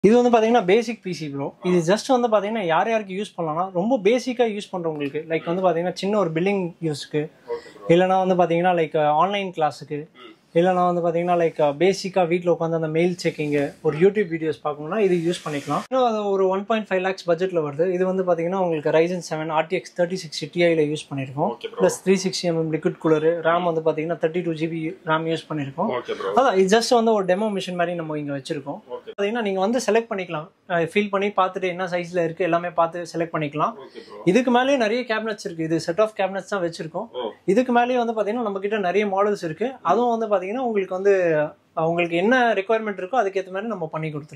இது வந்து பாத்தீங்கன்னா பேசிக் பிசி ப்ரோ இது ஜஸ்ட் வந்து பாத்தீங்கன்னா யார் யாருக்கு யூஸ் பண்ணலாம்னா ரொம்ப பேசிக்கா யூஸ் பண்றவங்களுக்கு லைக் வந்து பாத்தீங்கன்னா சின்ன ஒரு பில்லிங் யூஸ்க்கு இல்லைனா வந்து பாத்தீங்கன்னா லைக் ஆன்லைன் கிளாஸுக்கு இல்லைனா வந்து பாத்தீங்கன்னா லைக் பேசிக்கா வீட்டில் உட்காந்து அந்த மெயில் செக்கிங்கு ஒரு யூடியூப் வீடியோஸ் பார்க்கணும்னா இது யூஸ் பண்ணிக்கலாம் இன்னும் அது ஒரு ஒன் பாயிண்ட் ஃபைவ் லேக்ஸ் பட்ஜெட்ல வருது இது வந்து பாத்தீங்கன்னா உங்களுக்கு Ryzen seven RTX thirty six டிஐல யூஸ் பண்ணியிருக்கோம் plus three sixty MM liquid cooler RAM வந்து பாத்தீங்கன்னா thirty two GB RAM use பண்ணியிருக்கோம் ஓகே ப்ரோ அதான் இது ஜஸ்ட் வந்து ஒரு டெமோ மிஷின் மாதிரி நம்ம இங்க வச்சிருக்கோம் ஓகே பார்த்தீங்கன்னா நீங்க வந்து செலக்ட் பண்ணிக்கலாம் ஃபீல் பண்ணி பார்த்துட்டு என்ன சைஸ்ல இருக்கு எல்லாமே பார்த்து செலக்ட் பண்ணிக்கலாம் ஓகே ப்ரோ இதுக்கு மேலேயே நிறைய கேபினட்ஸ் இருக்கு இது செட் ஆஃப் கேபினட்ஸ் தான் வச்சிருக்கோம் ஓ இதுக்கு மேலேயே வந்து பாத்தீங்கன்னா நம்ம கிட்ட நிறைய மாடல்ஸ் இருக்கு அதுவும் வந்து பாத்தீங்கன்னா உங்களுக்கு வந்து அஹ், உங்களுக்கு என்ன ரெக்குவயர்மெண்ட் இருக்கோ அதுக்கேற்ற மாதிரி நம்ம பண்ணி கொடுத்துருவோம்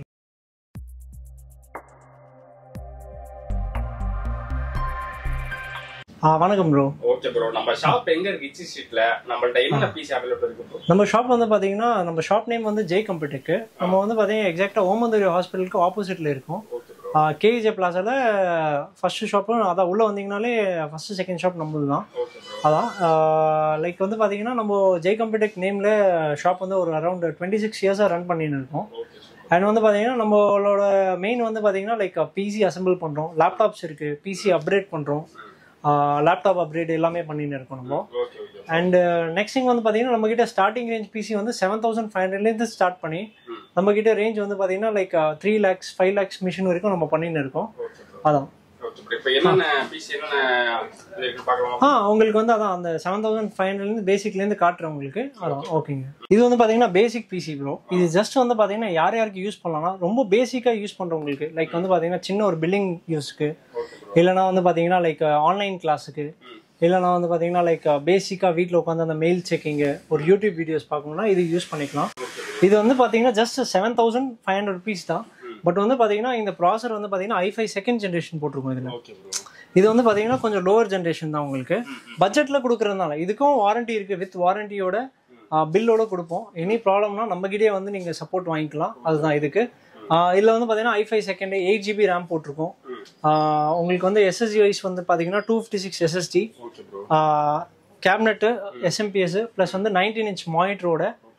ஆ வணக்கம் ப்ரோ ஓகே ப்ரோ நம்ம ஷாப் எங்க இருக்கு இச்சி ஸ்ட்ரீட்ல நம்மள்ட்ட என்ன பீஸ் அவைலபிள் இருக்கு ப்ரோ நம்ம ஷாப் வந்து பாத்தீங்கன்னா நம்ம ஷாப் நேம் வந்து ஜெய் கம்ப்யூட்டருக்கு நம்ம வந்து பாத்தீங்கன்னா எக்ஸாக்டா ஓமந்தூரி ஹாஸ்பிட்டலுக்கு ஆப்போசிட்ல இருக்கும் ஓகே ப்ரோ கேஜே பிளாஸால ஃபர்ஸ்ட் ஷாப்பும் அதான் உள்ள வந்தீங்கனாலே ஃபர்ஸ்ட் செகண்ட் ஷாப் நம்மளது தான் ஓகே ப்ரோ அதான் லைக் வந்து பாத்தீங்கன்னா நம்ம ஜெய் கம்ப்யூட்டர் நேம்ல ஷாப் வந்து ஒரு அரௌண்ட் டுவெண்ட்டி சிக்ஸ் இயர்ஸாக ரன் பண்ணின்னு இருக்கோம் ஓகே அண்ட் வந்து பாத்தீங்கன்னா நம்மளோட மெயின் வந்து பாத்தீங்கன்னா லைக் பிசி அசெம்பிள் பண்றோம் லேப்டாப்ஸ் இருக்கு பிசி அப்கிரேட் பண்றோம் லேப்டாப் அப்கிரேட் எல்லாமே பண்ணின்னு இருக்கோம் நம்ம okay okay and next thing வந்து பாத்தீங்கன்னா நம்ம கிட்ட ஸ்டார்டிங் ரேஞ்ச் பிசி வந்து செவன் தௌசண்ட் ஃபைவ் ஹண்ட்ரட்லேருந்து ஸ்டார்ட் பண்ணி ம். நம்ம கிட்ட ரேஞ்ச் வந்து பாத்தீங்கன்னா like three lakhs five lakhs machine வரைக்கும் நம்ம பண்ணின்னு இருக்கோம் ஓகே ப்ரோ அதான் ஓகே ப்ரோ இப்போ என்னென்ன பீஸ் என்னென்ன இது இருக்கு பார்க்கலாமா ஆ உங்களுக்கு வந்து அதான் அந்த செவன் தௌசண்ட் ஃபைவ் ஹண்ட்ரட்லேருந்து பேசிக்லேருந்து காட்டுறேன் உங்களுக்கு அதான் ஓகேங்க இது வந்து பார்த்தீங்கன்னா பேசிக் பிசி ப்ரோ இது ஜஸ்ட் வந்து பார்த்தீங்கன்னா யார் யாருக்கு யூஸ் பண்ணலாம்னா ரொம்ப பேசிக்காக யூஸ் பண்ணுறவங்களுக்கு லைக் வந்து பார்த்தீங்கன்னா சின்ன ஒரு பில்லிங் யூஸ்க்கு ஓகே ப்ரோ இல்லைனா வந்து பார்த்தீங்கன்னா லைக் ஆன்லைன் கிளாஸுக்கு இல்லைனா வந்து பார்த்தீங்கன்னா லைக் பேசிக்காக வீட்டில் உட்காந்து அந்த மெயில் செக்கிங்கு ஒரு யூடியூப் வீடியோஸ் பார்க்கணும்னா இது யூஸ் பண்ணிக்கலாம் இது வந்து பார்த்தீங்கன்னா just seven thousand five hundred rupees தான் பட் வந்து பார்த்தீங்கன்னா இந்த ப்ராசர் வந்து பார்த்தீங்கன்னா ஐஃபை செகண்ட் ஜென்ரேஷன் போட்டிருக்கோம் இதில் ஓகே ப்ரோ இது வந்து பாத்தீங்கன்னா கொஞ்சம் லோவர் ஜென்ரேஷன் தான் உங்களுக்கு பட்ஜெட்ல கொடுக்கறதுனால இதுக்கும் வாரண்டி இருக்கு வித் வாரண்டியோட பில்லோட கொடுப்போம் எனி ப்ராப்ளம்னா நம்ம கிட்டே வந்து நீங்க சப்போர்ட் வாங்கிக்கலாம் அதுதான் இதுக்கு ஆஹ் இதுல வந்து பாத்தீங்கன்னா I five second eight GB RAM போட்டிருக்கோம் ஆஹ் உங்களுக்கு வந்து எஸ்எஸ்டி வைஸ் வந்து பாத்தீங்கன்னா two fifty six SSD okay bro cabinet SMPS plus வந்து நைன்டீன் இன்ச் மானிட்டரோட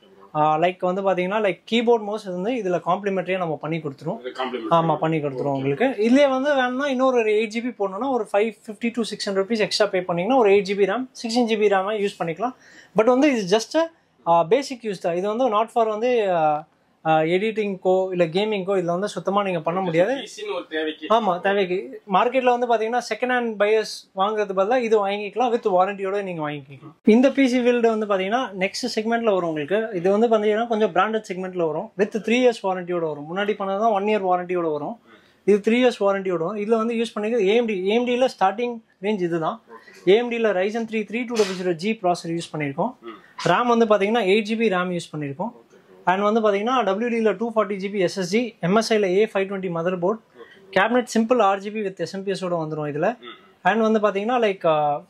லைக் வந்து பாத்தீங்கன்னா லைக் கீபோர்ட் மோஸ் வந்து இதுல காம்ப்ளிமெண்ட்ரியா நம்ம பண்ணி கொடுத்துருவோம் இது காம்ப்ளிமெண்ட் ஆமா பண்ணி கொடுத்துருவோம் உங்களுக்கு இதுலயே வந்து வேணும்னா இன்னொரு ஒரு எயிட் ஜிபி போடணும்னா ஒரு five fifty to six hundred rupees extra pay பண்ணீங்கன்னா ஒரு eight GB RAM sixteen GB RAM use பண்ணிக்கலாம் பட் வந்து இது ஜஸ்ட் பேசிக் யூஸ் தான் இது வந்து நாட் ஃபார் வந்து எடிட்டிங்க்கோ இல்ல கேமிங்க்கோ இதுல வந்து சுத்தமா நீங்க பண்ண முடியாது பீஸ்னு ஒரு தேவைக்கு ஆமா தேவைக்கு மார்க்கெட்ல வந்து பாத்தீங்கன்னா செகண்ட் ஹேண்ட் பையர்ஸ் வாங்குறது பதிலா இது வாங்கிக்கலாம் வித் வாரண்டியோட நீங்க வாங்கிக்கலாம் இந்த பிசி ஃபீல்டு வந்து பாத்தீங்கன்னா நெக்ஸ்ட் செக்மெண்ட்ல வரும் உங்களுக்கு இது வந்து பாத்தீங்கன்னா கொஞ்சம் பிராண்டட் செக்மெண்ட்ல வரும் வித் த்ரீ இயர்ஸ் வாரண்டியோட வரும் முன்னாடி பண்ணதான் ஒன் இயர் வாரண்டியோட வரும் இது த்ரீ இயர்ஸ் வாரண்டியோட வரும் இதுல வந்து யூஸ் பண்ணிக்கிறது ஏஎம்டி ஏஎம்டியில் ஸ்டார்டிங் ரேஞ்ச் இதுதான் ஏஎம்டியில் Ryzen three three two double zero G processor use பண்ணியிருக்கோம் ரேம் வந்து பாத்தீங்கன்னா எயிட் ஜிபி ரேம் யூஸ் பண்ணியிருக்கோம் அண்ட் வந்து பாத்தீங்கன்னா டபிள்யூடியில் டூ ஃபார்ட்டி ஜிபி எஸ்எஸ்டி எம்எஸ்ஐல A five twenty motherboard cabinet simple RGB with எஸ்எம்பிஎஸோட வந்துடும் இதில் அண்ட் வந்து பார்த்தீங்கன்னா லைக்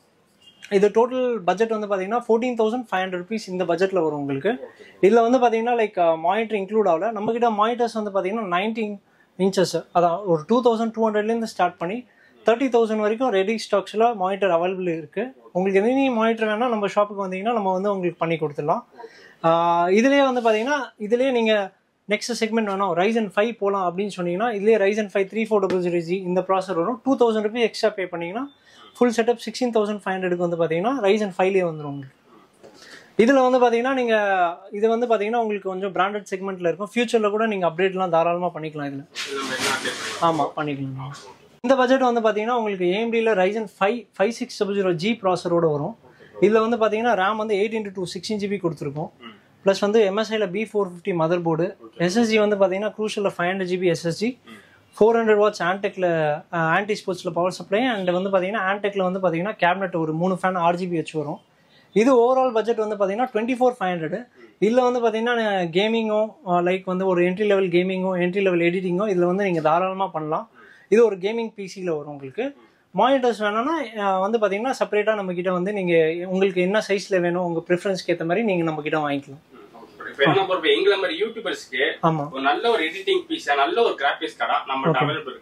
இது டோட்டல் பட்ஜெட் வந்து பார்த்தீங்கன்னா fourteen thousand five hundred rupees இந்த பட்ஜெட்டில் வரும் உங்களுக்கு இதில் வந்து பார்த்தீங்கன்னா லைக் மானிட்டர் இன்க்ளூட் ஆகல நம்ம கிட்ட மானிட்டர்ஸ் வந்து பார்த்தீங்கன்னா நைன்டீன் இன்ச்சஸ் அதான் ஒரு டூ தௌசண்ட் டூ ஹண்ட்ரட்லேருந்து ஸ்டார்ட் பண்ணி தேர்ட்டி தௌசண்ட் வரைக்கும் ரெடி ஸ்டாக்ஸில் மானிட்டர் அவைலபிள் இருக்குது உங்களுக்கு எனி மானிட்டர் வேணால் நம்ம ஷாப்புக்கு வந்தீங்கன்னா நம்ம வந்து உங்களுக்கு பண்ணி கொடுத்துடலாம் ஆஹ் இதுலயே வந்து பார்த்தீங்கன்னா இதுலயே நீங்கள் நெக்ஸ்ட் செக்மெண்ட் வேணும் ரைசன் ஃபைவ் போகலாம் அப்படின்னு சொன்னீங்கன்னா இதுலேயே Ryzen five three four double zero G இந்த ப்ராசர் வரும் two thousand rupees extra pay பண்ணீங்கன்னா full setup sixteen thousand five ஹண்ட்ரடுக்கு வந்து பார்த்தீங்கன்னா ரைசன் ஃபைவ்லேயே வந்துடும் உங்களுக்கு இதில் வந்து பார்த்தீங்கன்னா நீங்கள் இது வந்து பார்த்தீங்கன்னா உங்களுக்கு கொஞ்சம் பிராண்டட் செக்மெண்ட்டில் இருக்கும் ஃபியூச்சரில் கூட நீங்கள் அப்டேட்லாம் தாராளமாக பண்ணிக்கலாம் இதில் இது நம்ம என்ன update பண்ணிக்கலாம்? ஆமாம் பண்ணிக்கலாம் இந்த பட்ஜெட் வந்து பார்த்தீங்கன்னா உங்களுக்கு ஏஎம்டியில் Ryzen five five six double zero G ப்ராசரோட வரும் இதில் வந்து பார்த்தீங்கன்னா ரேம் வந்து eight into two sixteen GB கொடுத்துருக்கோம் ப்ளஸ் வந்து எம்எஸ்ஐயில் B four fifty motherboard SSG வந்து பார்த்தீங்கன்னா க்ரூஷில் five hundred GB SSG four hundred watts ஆன்டெக்கில் ஆன்டி ஸ்போர்ட்ஸில் பவர் சப்ளை அண்ட் வந்து பார்த்தீங்கன்னா ஆன்டெக்கில் வந்து பார்த்தீங்கன்னா கேபினெட் ஒரு மூணு ஃபேன் ஆர்ஜிபி வச்சு வரும் இது ஓவரால் பட்ஜெட் வந்து பார்த்தீங்கன்னா டுவெண்ட்டி ஃபோர் ஃபைவ் ஹண்ட்ரட் இதில் வந்து பார்த்தீங்கன்னா கேமிங்கோ லைக் வந்து ஒரு என்ட்ரி லெவல் கேமிங்கோ என்ட்ரி லெவல் எடிட்டிங்கோ இதில் வந்து நீங்கள் தாராளமாக பண்ணலாம் இது ஒரு கேமிங் பிசியில் வரும் உங்களுக்கு மானிட்டர்ஸ் வேணும்னா அஹ், வந்து பார்த்தீங்கன்னா செப்பரேட்டாக நம்ம கிட்ட வந்து நீங்கள் உங்களுக்கு என்ன சைஸில் வேணும் உங்கள் ப்ரிஃபரன்ஸ்க்கு ஏற்ற மாதிரி நீங்கள் நம்ம கிட்ட வாங்கிக்கலாம் இப்ப என்ன bro, இப்ப எங்களை மாதிரி யூடியூபர்ஸ்க்கு ஆமாம் ஒரு நல்ல ஒரு எடிட்டிங் பீஸ் நல்ல ஒரு கிராபிக்ஸ் கடை நம்ம அவைலபிள் இருக்கா bro?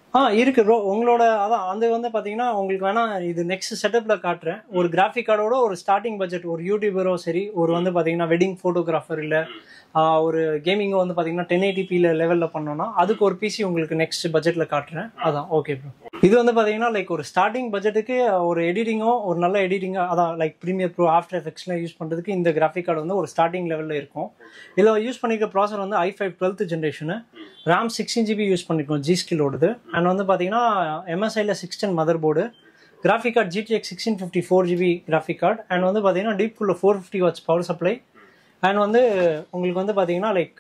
ஆ இருக்கு ப்ரோ உங்களோட அதான் அது வந்து பாத்தீங்கன்னா உங்களுக்கு வேணா இது நெக்ஸ்ட் செட்டப்ல காட்டுறேன் ஒரு கிராஃபிக் கார்டோட ஒரு ஸ்டார்டிங் பட்ஜெட் ஒரு யூடியூபரோ சரி ஒரு வந்து பாத்தீங்கன்னா வெட்டிங் போட்டோகிராஃபர் இல்ல ஆ, ஒரு கேமிங்கோ வந்து பாத்தீங்கன்னா டென் எயிட்டிபியில் லெவல்ல பண்ணோம்னா அதுக்கு ஒரு பிசி உங்களுக்கு நெக்ஸ்ட் பட்ஜெட்ல காட்டுறேன் அதான் ஓகே ப்ரோ இது வந்து பாத்தீங்கன்னா லைக் ஒரு ஸ்டார்டிங் பட்ஜெட்டுக்கு ஒரு எடிட்டிங்கோ ஒரு நல்ல எடிட்டிங்கோ அதான் லைக் ப்ரீமியர் ப்ரோ ஆஃப்டர் எஃபெக்ட்ஸ்லாம் யூஸ் பண்றதுக்கு இந்த கிராஃபிக் கார்டு வந்து ஒரு ஸ்டார்டிங் லெவல்ல இருக்கும் இதில் யூஸ் பண்ணிக்க ப்ராசர் வந்து I five twelfth generation RAM sixteen GB use பண்ணிருக்கோம் ஜி ஸ்கிலோடது அண்ட் வந்து பார்த்தீங்கன்னா எம்எஸ்ஐல six ten motherboard graphic card GTX sixteen fifty four GB graphic card and வந்து பார்த்தீங்கன்னா DeepCool four fifty watts power supply and வந்து உங்களுக்கு வந்து பார்த்தீங்கன்னா like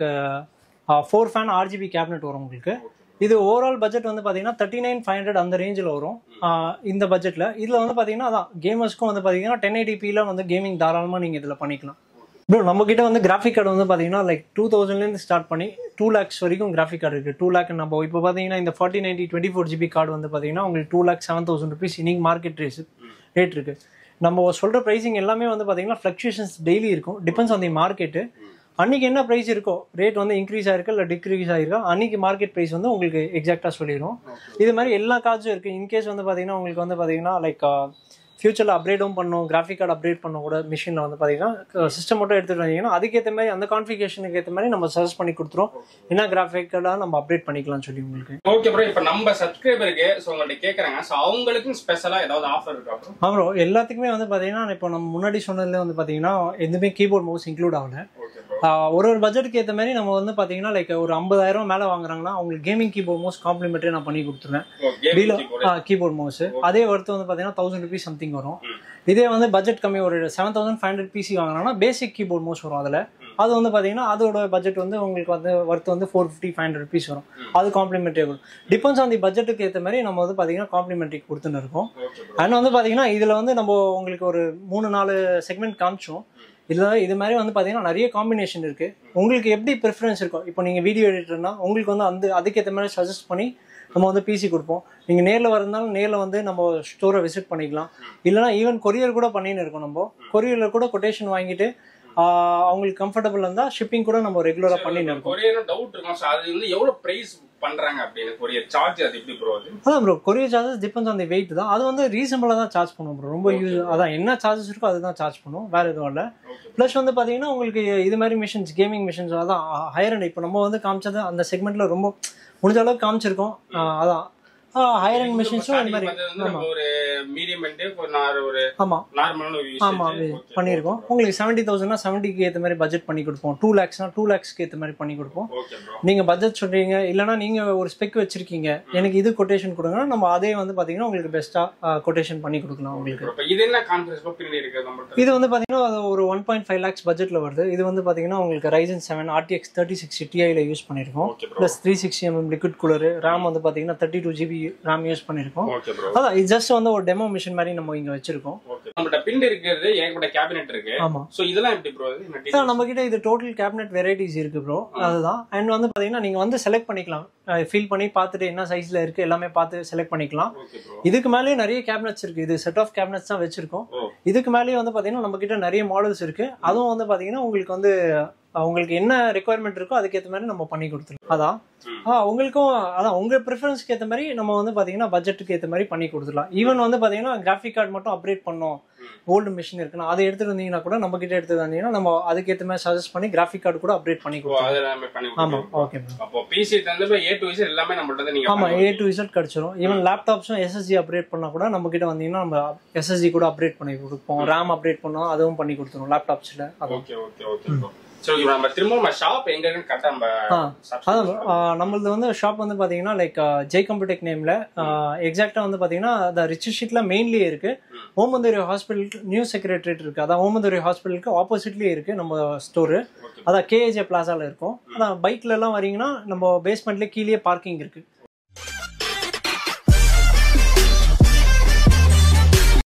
four fan RGB cabinet வரும் உங்களுக்கு இது ஓவரால் பட்ஜெட் வந்து பார்த்தீங்கன்னா தேர்ட்டி நைன் ஃபைவ் ஹண்ட்ரட் அந்த ரேஞ்சில் வரும் ஆஹ் இந்த பட்ஜெட்டில் இதில் வந்து பார்த்தீங்கன்னா அதான் கேமர்ஸ்க்கும் வந்து பார்த்தீங்கன்னா டென் எயிட்டிபியில் வந்து கேமிங் தாராளமாக நீங்கள் இதில் பண்ணிக்கலாம் ப்ரோ நம்ம கிட்ட வந்து கிராஃபிக் கார்டு வந்து பார்த்தீங்கன்னா லைக் டூ தௌசண்ட்லேருந்து ஸ்டார்ட் பண்ணி டூ லேக்ஸ் வரைக்கும் கிராஃபிக் கார்டு இருக்குது டூ லேக் நம்ம இப்போ பார்த்தீங்கன்னா இந்த forty ninety twenty four GB card வந்து பார்த்தீங்கன்னா உங்களுக்கு two lakh seven thousand rupees இன்னைக்கு மார்க்கெட் ரேஸ் ரேட் இருக்கு நம்ம சொல்ற ப்ரைசிங் எல்லாமே வந்து பார்த்தீங்கன்னா ஃப்ளக்சுவேஷன்ஸ் டெய்லி இருக்கும் டிபெண்ட்ஸ் ஆன் தி மார்க்கெட்டு அன்னைக்கு என்ன ப்ரைஸ் இருக்கோ ரேட் வந்து இன்க்ரீஸ் ஆயிருக்கு இல்லை டிக்ரீஸ் ஆயிருக்கா அன்னைக்கு மார்க்கெட் ப்ரைஸ் வந்து உங்களுக்கு எக்ஸாக்டாக சொல்லிடும் இது மாதிரி எல்லா கார்ட்ஸும் இருக்குது இன்கேஸ் வந்து பார்த்தீங்கன்னா உங்களுக்கு வந்து பார்த்தீங்கன்னா லைக் ஃபியூச்சரில் அப்டேட்டும் பண்ணணும் கிராஃபிக் கார்டு அப்டேட் பண்ண கூட மிஷினில் வந்து பார்த்தீங்கன்னா சிஸ்டம் மட்டும் எடுத்துகிட்டு வந்தீங்கன்னா அதுக்கேற்ற மாதிரி அந்த கான்ஃபிகேஷனுக்கு ஏற்ற மாதிரி நம்ம சஜஸ்ட் பண்ணி கொடுத்துரும் என்ன கிராஃபிக் கார்டாக நம்ம அப்டேட் பண்ணிக்கலாம்னு சொல்லி உங்களுக்கு ஓகே ப்ரோ இப்ப நம்ம சப்ஸ்கிரைபருக்கு சோ உங்கள்ட்ட கேக்குறாங்க சோ அவங்களுக்கும் ஸ்பெஷலா ஏதாவது ஆஃபர் இருக்கா ப்ரோ அப்புறம் எல்லாத்துக்குமே வந்து பார்த்தீங்கன்னா இப்போ நம்ம முன்னாடி சொன்னதுல வந்து பார்த்தீங்கன்னா எதுவுமே கீபோர்ட் மவுஸ் இன்க்ளூட் ஆகல ஓகே ப்ரோ ஆஹ் ஒரு ஒரு பட்ஜெட்டுக்கு ஏற்ற மாதிரி நம்ம வந்து பார்த்தீங்கன்னா லைக் ஒரு ஐம்பதாயிரம் மேலே வாங்குறாங்கன்னா அவங்களுக்கு கேமிங் கீபோர்ட் மவுஸ் காம்ப்ளிமெண்ட்ரி நான் பண்ணி கொடுத்துருவேன் வீல கீபோர்ட் மவுஸ் அதே ஒர்த்து வந்து பார்த்தீங்கன்னா தௌசண்ட் ருபீஸ் சம்திங் வரும் இதே வந்து பட்ஜெட் கம்மி ஒரு seven thousand five hundred PC வாங்கினாங்கன்னா பேசிக் கீபோர்ட் மவுஸ் வரும் அதில் அது வந்து பார்த்தீங்கன்னா அதோட பட்ஜெட் வந்து உங்களுக்கு வந்து ஒர்த் வந்து four fifty five hundred rupees வரும் அது காம்ப்ளிமெண்ட்ரி வரும் டிபெண்ட்ஸ் ஆன் தி பட்ஜெட்டுக்கு ஏற்ற மாதிரி நம்ம வந்து பார்த்தீங்கன்னா காம்ப்ளிமெண்ட்ரி கொடுத்துன்னு இருக்கோம் ஓகே அண்ட் வந்து பார்த்தீங்கன்னா இதில் வந்து நம்ம உங்களுக்கு ஒரு மூணு நாலு செக்மெண்ட் காமிச்சோம் இதில் இது மாதிரி வந்து பார்த்தீங்கன்னா நிறைய காம்பினேஷன் இருக்கு உங்களுக்கு எப்படி ப்ரிஃபரன்ஸ் இருக்கும் இப்போ நீங்கள் வீடியோ எடிட்டர்னா உங்களுக்கு வந்து அந்த அதுக்கேற்ற மாதிரி சஜஸ்ட் பண்ணி நம்ம வந்து பிசி கொடுப்போம் நீங்கள் நேரில் வரதுனாலும் நேரில் வந்து நம்ம ஸ்டோரை விசிட் பண்ணிக்கலாம் இல்லைனா ஈவன் கொரியர் கூட பண்ணின்னு இருக்கோம் நம்ம கொரியரில் கூட கொட்டேஷன் வாங்கிட்டு ஆஹ் அவங்களுக்கு கம்ஃபர்டபுள் இருந்தால் ஷிப்பிங் கூட நம்ம ரெகுலராக பண்ணின்னு இருக்கோம் கொரியர் டவுட் இருக்கும் சோ அது வந்து எவ்வளவு பிரைஸ் பண்றாங்க அப்படின்னு கொரியர் சார்ஜ் அது எப்படி ப்ரோ அது அதான் bro courier charges depends on the weight தான் அது வந்து ரீசனபிளாக தான் சார்ஜ் பண்ணுவோம் ப்ரோ ரொம்ப யூஸ் அதான் என்ன சார்ஜஸ் இருக்கோ அதுதான் சார்ஜ் பண்ணுவோம் வேற எதுவும் இல்லை ப்ளஸ் வந்து பார்த்தீங்கன்னா உங்களுக்கு இது மாதிரி மிஷின்ஸ் கேமிங் மிஷின்ஸ் அதான் ஹையர் அண்ட் இப்போ நம்ம வந்து காமிச்சது அந்த செக்மெண்ட்ல ரொம்ப முடிஞ்ச அளவுக்கு காமிச்சிருக்கோம் ஆஹ் அதான் ஹையர் அண்ட் மிஷின்ஸும் இந்த மாதிரி வந்து நம்ம ஒரு மீடியம் அண்ட் ஒரு நார்- ஒரு ஆமாம் நார்மலான ஒரு ஆமா usage. Okay. பண்ணியிருக்கோம் உங்களுக்கு செவன்ட்டி தௌசண்ட்னா செவன்ட்டிக்கு ஏற்ற மாதிரி பட்ஜெட் பண்ணி கொடுப்போம் டூ லேக்ஸ்னா டூ லேக்ஸ்க்கு ஏற்ற மாதிரி பண்ணி கொடுப்போம் ஓகே ப்ரோ நீங்க பட்ஜெட் சொல்றீங்க இல்லைன்னா நீங்க ஒரு ஸ்பெக் வச்சிருக்கீங்க எனக்கு இது கொட்டேஷன் கொடுங்கன்னா நம்ம அதே வந்து பாத்தீங்கன்னா உங்களுக்கு பெஸ்டா கொட்டேஷன் பண்ணி கொடுக்கலாம் உங்களுக்கு இப்ப இது என்ன கான்ஃபரன்ஸ் பின்னாடி இருக்கு நம்மள்ட்ட இது வந்து பாத்தீங்கன்னா அது ஒரு ஒன் பாயிண்ட் ஃபைவ் லேக்ஸ் பட்ஜெட்ல வருது இது வந்து பாத்தீங்கன்னா உங்களுக்கு Ryzen seven RTX thirty six டிஐல யூஸ் பண்ணிருக்கோம் okay bro plus three sixty MM liquid cooler RAM வந்து பாத்தீங்கன்னா thirty two GB RAM use பண்ணிருக்கோம் ஓகே ப்ரோ அதான் இது ஜஸ்ட் வந்து ஒரு டெமோ மிஷின் மாதிரி நம்ம இங்க வச்சிருக்கோம் ஓகே நம்மள்ட்ட பின் இருக்கிறது ஏகப்பட்ட கேபினெட் இருக்கு ஆமா சோ இதெல்லாம் எப்படி ப்ரோ இது என்ன சார் details? நம்ம கிட்ட இது டோட்டல் கேபினெட் வெரைட்டிஸ் இருக்கு ப்ரோ அதுதான் அண்ட் வந்து பாத்தீங்கன்னா நீங்க வந்து செலக்ட் பண்ணிக்கலாம் ஃபீல் பண்ணி பார்த்துட்டு என்ன சைஸ்ல இருக்கு எல்லாமே பார்த்து செலக்ட் பண்ணிக்கலாம் ஓகே ப்ரோ இதுக்கு மேலேயே நிறைய கேபினெட்ஸ் இருக்கு இது செட் ஆஃப் கேபினெட்ஸ் தான் வச்சிருக்கோம் ஓ இதுக்கு மேலேயே வந்து பாத்தீங்கன்னா நம்ம கிட்ட நிறைய மாடல்ஸ் இருக்கு அதுவும் வந்து பாத்தீங்கன்னா உங்களுக்கு வந்து அஹ், உங்களுக்கு என்ன ரெக்குவயர்மெண்ட் இருக்கோ அதுக்கேற்ற மாதிரி நம்ம பண்ணி கொடுத்துருவோம் அதான் ம். ஆ உங்களுக்கும் அதான் உங்க ப்ரிஃபரன்ஸ்க்கு ஏற்ற மாதிரி நம்ம வந்து பாத்தீங்கன்னா பட்ஜெட்டுக்கு ஏற்ற மாதிரி பண்ணி கொடுத்துடலாம் ஈவன் வந்து பாத்தீங்கன்னா கிராஃபிக் கார்டு மட்டும் அப்டேட் பண்ணோம் ஓல்டு மிஷின் இருக்குன்னா அதை எடுத்துட்டு வந்தீங்கன்னா கூட நம்ம கிட்ட எடுத்து வந்தீங்கன்னா நம்ம அதுக்கேற்ற மாதிரி சஜஸ்ட் பண்ணி கிராஃபிக் கார்டு கூட அப்டேட் பண்ணி ஓ கொடுத்துருவோம் அது எல்லாமே பண்ணி ஆமா கொடுத்துருவோம். ஓகே மேம் அப்போ பிசி தந்து ஏ டு விசட் எல்லாமே நம்மள்ட்ட இருந்து நீங்க ஆமா பண்ணலாம். ஏ டு இசட் கிடைச்சிரும் ஈவன் லேப்டாப்ஸும் எஸ்எஸ்டி அப்டேட் பண்ணா கூட நம்ம கிட்ட வந்தீங்கன்னா நம்ம எஸ்எஸ்டி கூட அப்டேட் பண்ணி கொடுப்போம் ரேம் அப்டேட் பண்ணோம் அதுவும் பண்ணி கொடுத்துரும் லேப்டாப்ஸ்ல அதான் ஓகே ஓகே ஓகே ப்ரோ சரி ஓகே நம்ம திரும்ப நம்ம ஷாப் எங்க இருக்குன்னு கரெக்டா நம்ம ஆ subscribe அதான் ஆ, நம்மளது வந்து ஷாப் வந்து பாத்தீங்கன்னா லைக் ஜெய் கம்ப்யூடெக் நேம்ல எக்ஸாக்டா வந்து பாத்தீங்கன்னா அந்த ரிச் ஷீட்ல மெயின்லயே இருக்கு ஓமந்தூரி ஹாஸ்பிட்டல் நியூ செக்ரட்டரியேட் இருக்கு அதான் ஓமந்தூரி ஹாஸ்பிட்டலுக்கு ஆப்போசிட்லயே இருக்கு நம்ம ஸ்டோரு Okay. அதான் கேஏஜே பிளாசால இருக்கும் அதான் பைக்ல எல்லாம் வரீங்கன்னா நம்ம பேஸ்மெண்ட்ல கீழே பார்க்கிங் இருக்கு